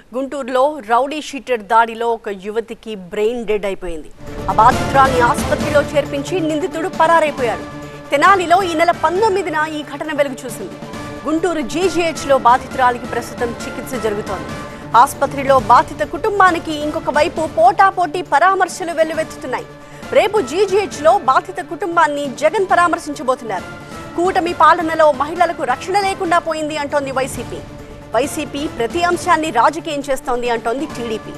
గుంటూరులో rowdy sheeter దాడిలో ఒక యువతికి బ్రెయిన్ డెడ్ అయిపోయింది ఆ బాధితురాల్ని ఆసుపత్రిలో చేర్పించి నిందితుడు పరారైపోయాడు తెనాలిలో ఈ నెల పంతొమ్మిదిన ఈ ఘటన వెలుగు చూసింది గుంటూరు జీజీహెచ్లో బాధితురాలికి ప్రస్తుతం చికిత్స జరుగుతోంది ఆసుపత్రిలో బాధిత కుటుంబానికి ఇంకొక వైపు పోటాపోటీ పరామర్శలు వెల్లువెత్తుతున్నాయి రేపు జీజీహెచ్లో బాధిత కుటుంబాన్ని జగన్ పరామర్శించబోతున్నారు కూటమి పాలనలో మహిళలకు రక్షణ లేకుండా పోయింది అంటోంది వైసీపీ వైసీపీ ప్రతి అంశాన్ని రాజకీయం చేస్తోంది అంటోంది టీడీపీ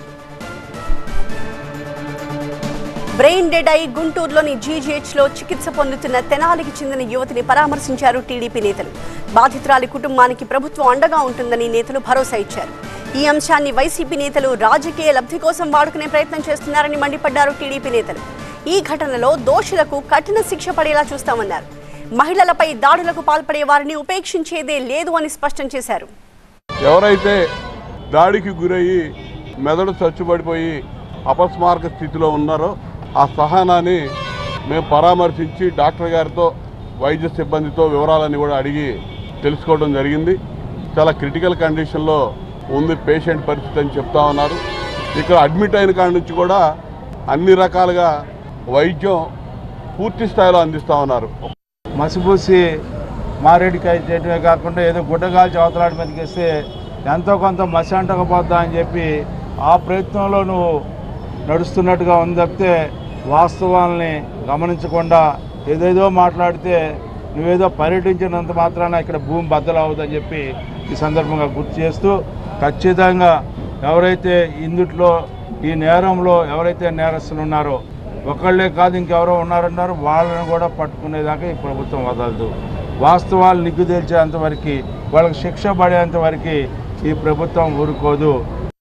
బ్రెయిన్ డెడ్ అయి గుంటూరులోని జీజీహెచ్ లో చికిత్స పొందుతున్న తెనాలికి చెందిన యువతిని పరామర్శించారు టీడీపీ నేతలు బాధితురాలి కుటుంబానికి ప్రభుత్వం అండగా ఉంటుందని నేతలు భరోసా ఇచ్చారు ఈ అంశాన్ని వైసీపీ నేతలు రాజకీయ లబ్ధి కోసం వాడుకునే ప్రయత్నం చేస్తున్నారని మండిపడ్డారు టీడీపీ నేతలు ఈ ఘటనలో దోషులకు కఠిన శిక్ష పడేలా చూస్తామన్నారు మహిళలపై దాడులకు పాల్పడే వారిని ఉపేక్షించేదే లేదు అని స్పష్టం చేశారు ఎవరైతే దాడికి గురయ్యి మెదడు చచ్చుబడిపోయి అపస్మారక స్థితిలో ఉన్నారో ఆ సహనాన్ని మేము పరామర్శించి డాక్టర్ గారితో వైద్య సిబ్బందితో వివరాలన్నీ కూడా అడిగి తెలుసుకోవడం జరిగింది చాలా క్రిటికల్ కండిషన్లో ఉంది పేషెంట్ పరిస్థితి అని చెప్తా ఉన్నారు ఇక్కడ అడ్మిట్ అయిన కాడి నుంచి కూడా అన్ని రకాలుగా వైద్యం పూర్తి స్థాయిలో అందిస్తూ ఉన్నారు మసిపూసి మారేడికాయ చేయటమే కాకుండా ఏదో గుడ్డగాల్చి అవతలాడి మీదకి వేస్తే ఎంతో కొంత మసి అంటకపోద్దా అని చెప్పి ఆ ప్రయత్నంలో నువ్వు నడుస్తున్నట్టుగా ఉంది తప్పితే వాస్తవాల్ని గమనించకుండా ఏదేదో మాట్లాడితే నువ్వేదో పర్యటించినంత మాత్రాన ఇక్కడ భూమి బద్దలవుదని చెప్పి ఈ సందర్భంగా గుర్తు చేస్తూ ఖచ్చితంగా ఎవరైతే ఇందుట్లో ఈ నేరంలో ఎవరైతే నేరస్తులు ఉన్నారో ఒకళ్ళే కాదు ఇంకెవరో ఉన్నారన్నారు వాళ్ళని కూడా పట్టుకునేదాకా ఈ ప్రభుత్వం వదలదు వాస్తవాలు నిగ్గు తేల్చేంత వరకు వాళ్ళకి శిక్ష పడేంత వరకు ఈ ప్రభుత్వం ఊరుకోదు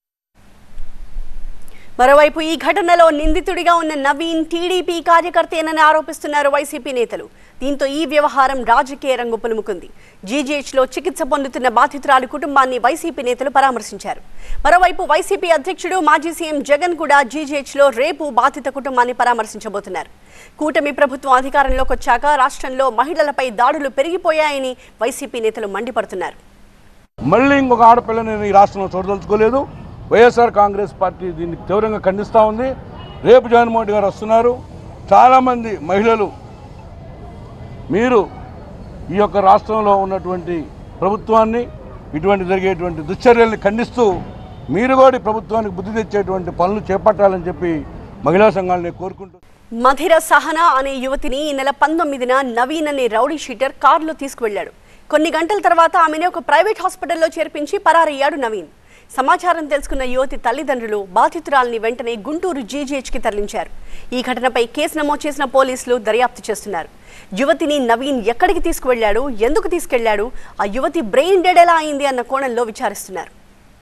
మరోవైపు ఈ ఘటనలో నిందితుడిగా ఉన్న నవీన్ టీడీపీ కార్యకర్తేనని ఆరోపిస్తున్నారు వైసీపీ నేతలు దీంతో ఈ వ్యవహారం రాజకీయ రంగు పులుముకుంది జీజీహెచ్లో చికిత్స పొందుతున్న బాధితురాలి కుటుంబాన్ని వైసీపీ నేతలు పరామర్శించారు మరోవైపు వైసీపీ అధ్యక్షుడు మాజీ సీఎం జగన్ కూడా జీజీహెచ్లో రేపు బాధిత కుటుంబాన్ని పరామర్శించబోతున్నారు కూటమి ప్రభుత్వం అధికారంలోకి వచ్చాక రాష్ట్రంలో మహిళలపై దాడులు పెరిగిపోయాయని వైసీపీ నేతలు మండిపడుతున్నారు మళ్ళీ ఇంకొక ఆడపిల్లని నేను ఈ రాష్ట్రంలో చూడదలుచుకోలేదు వైఎస్ఆర్ కాంగ్రెస్ పార్టీ దీన్ని తీవ్రంగా ఖండిస్తూ ఉంది రేపు జగన్మోహన్ రెడ్డి గారు వస్తున్నారు చాలామంది మహిళలు మీరు ఈ యొక్క రాష్ట్రంలో ఉన్నటువంటి ప్రభుత్వాన్ని ఇటువంటి జరిగేటువంటి దుశ్చర్యల్ని ఖండిస్తూ మీరు కూడా ఈ ప్రభుత్వానికి బుద్ధి తెచ్చేటువంటి పనులు చేపట్టాలని చెప్పి మహిళా సంఘాలని కోరుకుంటూ మధిర సహన అనే యువతిని ఈ నెల పంతొమ్మిదిన నవీన్ అనే రౌడీ షీటర్ కారులో తీసుకువెళ్లాడు కొన్ని గంటల తర్వాత ఆమెను ఒక ప్రైవేట్ హాస్పిటల్లో చేర్పించి పరారయ్యాడు నవీన్ సమాచారం తెలుసుకున్న యువతి తల్లిదండ్రులు బాధితురాలిని వెంటనే గుంటూరు జీజీహెచ్కి తరలించారు ఈ ఘటనపై కేసు నమోదు చేసిన పోలీసులు దర్యాప్తు చేస్తున్నారు యువతిని నవీన్ ఎక్కడికి తీసుకువెళ్లాడు ఎందుకు తీసుకెళ్లాడు ఆ యువతి బ్రెయిన్ డెడ్ ఎలా అయింది అన్న కోణంలో విచారిస్తున్నారు